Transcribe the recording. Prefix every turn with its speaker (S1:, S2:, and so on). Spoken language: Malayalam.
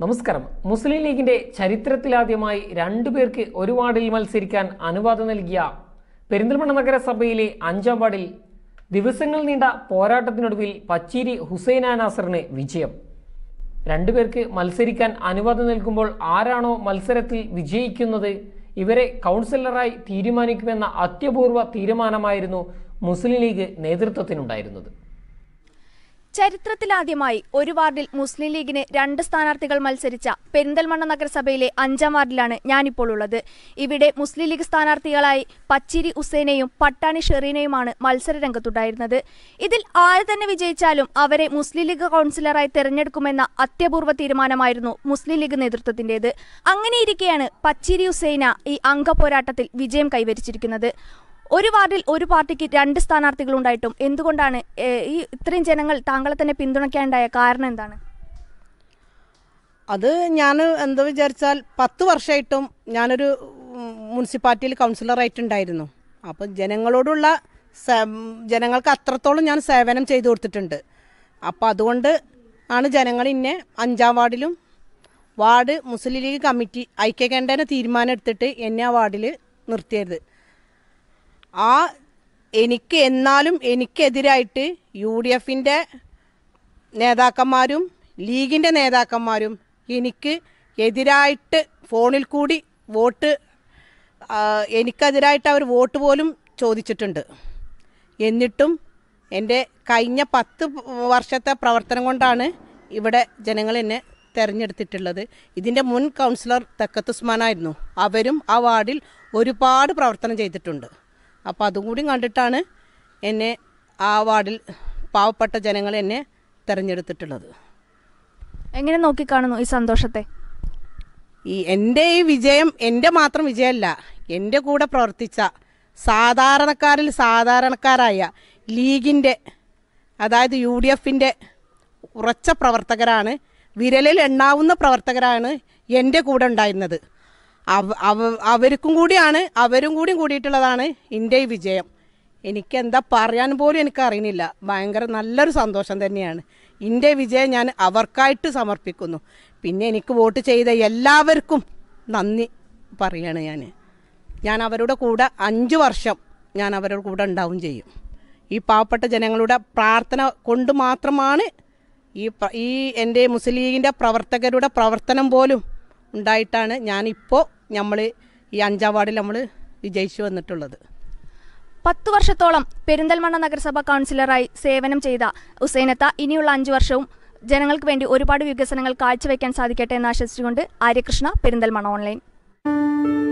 S1: നമസ്കാരം മുസ്ലിം ലീഗിന്റെ ചരിത്രത്തിലാദ്യമായി രണ്ടു പേർക്ക് ഒരു വാർഡിൽ മത്സരിക്കാൻ അനുവാദം നൽകിയ പെരിന്തൽമണ്ണ നഗരസഭയിലെ അഞ്ചാം വാർഡിൽ ദിവസങ്ങൾ നീണ്ട പോരാട്ടത്തിനൊടുവിൽ പച്ചീരി ഹുസൈന നാസറിന് വിജയം രണ്ടുപേർക്ക് മത്സരിക്കാൻ അനുവാദം നൽകുമ്പോൾ ആരാണോ മത്സരത്തിൽ വിജയിക്കുന്നത് ഇവരെ കൗൺസിലറായി തീരുമാനിക്കുമെന്ന അത്യപൂർവ തീരുമാനമായിരുന്നു മുസ്ലിം ലീഗ് നേതൃത്വത്തിനുണ്ടായിരുന്നത്
S2: ചരിത്രത്തിലാദ്യമായി ഒരു വാർഡിൽ മുസ്ലിം ലീഗിന് രണ്ട് സ്ഥാനാർത്ഥികൾ മത്സരിച്ച പെരിന്തൽമണ്ണ നഗരസഭയിലെ അഞ്ചാം വാർഡിലാണ് ഞാനിപ്പോൾ ഉള്ളത് ഇവിടെ മുസ്ലിം ലീഗ് സ്ഥാനാർത്ഥികളായി പച്ചിരി ഉസൈനെയും പട്ടാണി ഷെറീനയുമാണ് മത്സര രംഗത്തുണ്ടായിരുന്നത് ഇതിൽ ആര് തന്നെ വിജയിച്ചാലും അവരെ മുസ്ലിം ലീഗ് കൗൺസിലറായി തെരഞ്ഞെടുക്കുമെന്ന അത്യപൂർവ തീരുമാനമായിരുന്നു മുസ്ലിം ലീഗ് നേതൃത്വത്തിന്റേത് അങ്ങനെയിരിക്കെയാണ് പച്ചിരി ഉസൈന ഈ അംഗ പോരാട്ടത്തിൽ വിജയം കൈവരിച്ചിരിക്കുന്നത് ഒരു വാർഡിൽ ഒരു പാർട്ടിക്ക് രണ്ട് സ്ഥാനാർത്ഥികൾ ഉണ്ടായിട്ടും എന്തുകൊണ്ടാണ് ഏഹ്, ഈ ഇത്രയും ജനങ്ങൾ താങ്കളെ തന്നെ പിന്തുണയ്ക്കാനുണ്ടായ കാരണം എന്താണ്
S3: അത് ഞാൻ എന്താ വിചാരിച്ചാൽ പത്ത് വർഷമായിട്ടും ഞാനൊരു ഉം, മുനിസിപ്പാലിറ്റിയിൽ കൗൺസിലറായിട്ടുണ്ടായിരുന്നു അപ്പം ജനങ്ങളോടുള്ള സേ- ജനങ്ങൾക്ക് അത്രത്തോളം ഞാൻ സേവനം ചെയ്തു കൊടുത്തിട്ടുണ്ട് അപ്പോൾ അതുകൊണ്ട് ആണ് ജനങ്ങൾ ഇന്നെ അഞ്ചാം വാർഡിലും വാർഡ് മുസ്ലിം ലീഗ് കമ്മിറ്റി ഐക്യകണ്ഠേന തീരുമാനം എടുത്തിട്ട് എന്നെ ആ വാർഡിൽ നിർത്തിയത് ആ എനിക്ക് എന്നാലും എനിക്കെതിരായിട്ട് യു ഡി എഫിൻ്റെ നേതാക്കന്മാരും ലീഗിൻ്റെ നേതാക്കന്മാരും എനിക്ക് എതിരായിട്ട് ഫോണിൽ കൂടി വോട്ട് ആ, എനിക്കെതിരായിട്ട് അവർ വോട്ട് പോലും ചോദിച്ചിട്ടുണ്ട് എന്നിട്ടും എൻ്റെ കഴിഞ്ഞ പത്ത് വർഷത്തെ പ്രവർത്തനം കൊണ്ടാണ് ഇവിടെ ജനങ്ങൾ എന്നെ തിരഞ്ഞെടുത്തിട്ടുള്ളത് ഇതിൻ്റെ മുൻ കൗൺസിലർ തെക്കത്ത് ഉസ്മാനായിരുന്നു അവരും ആ വാർഡിൽ ഒരുപാട് പ്രവർത്തനം ചെയ്തിട്ടുണ്ട് അപ്പോൾ അതും കൂടി കണ്ടിട്ടാണ് എന്നെ ആ വാർഡിൽ പാവപ്പെട്ട ജനങ്ങൾ എന്നെ തിരഞ്ഞെടുത്തിട്ടുള്ളത്
S2: എങ്ങനെ നോക്കിക്കാണുന്നു ഈ സന്തോഷത്തെ
S3: ഈ എൻ്റെ ഈ വിജയം എൻ്റെ മാത്രം വിജയമല്ല എൻ്റെ കൂടെ പ്രവർത്തിച്ച സാധാരണക്കാരിൽ സാധാരണക്കാരായ ലീഗിൻ്റെ അതായത് യു ഡി എഫിൻ്റെ ഉറച്ച പ്രവർത്തകരാണ് വിരലിൽ എണ്ണാവുന്ന പ്രവർത്തകരാണ് എൻ്റെ കൂടെ ഉണ്ടായിരുന്നത് അവ അവ- അവർക്കും കൂടിയാണ് അവരും കൂടി കൂടിയിട്ടുള്ളതാണ് എൻ്റെ ഈ വിജയം എനിക്ക് എന്താ പറയാൻ പോലും എനിക്ക് അറിയുന്നില്ല ഭയങ്കര നല്ലൊരു സന്തോഷം തന്നെയാണ് എൻ്റെ വിജയം ഞാൻ അവർക്കായിട്ട് സമർപ്പിക്കുന്നു പിന്നെ എനിക്ക് വോട്ട് ചെയ്ത എല്ലാവർക്കും നന്ദി പറയാണ് ഞാൻ ഞാൻ അവരുടെ കൂടെ അഞ്ച് വർഷം ഞാൻ അവരുടെ കൂടെ ഉണ്ടാവും ചെയ്യും ഈ പാവപ്പെട്ട ജനങ്ങളുടെ പ്രാർത്ഥന കൊണ്ട് മാത്രമാണ് ഈ പ്ര- ഈ എൻ്റെ മുസ്ലിം ലീഗിൻ്റെ പ്രവർത്തകരുടെ പ്രവർത്തനം പോലും ഉണ്ടായിട്ടാണ് ഞാനിപ്പോൾ നമ്മൾ ഈ അഞ്ചാം വാർഡിൽ നമ്മൾ വിജയിച്ചു വന്നിട്ടുള്ളത്
S2: പത്തു വർഷത്തോളം പെരിന്തൽമണ്ണ നഗരസഭ കൗൺസിലറായി സേവനം ചെയ്ത ഉസൈനത്ത ഇനിയുള്ള അഞ്ചു വർഷവും ജനങ്ങൾക്ക് വേണ്ടി ഒരുപാട് വികസനങ്ങൾ കാഴ്ചവെക്കാൻ സാധിക്കട്ടെ എന്ന് ആശംസിച്ചുകൊണ്ട് ആര്യകൃഷ്ണ പെരിന്തൽമണ്ണ ഓൺലൈൻ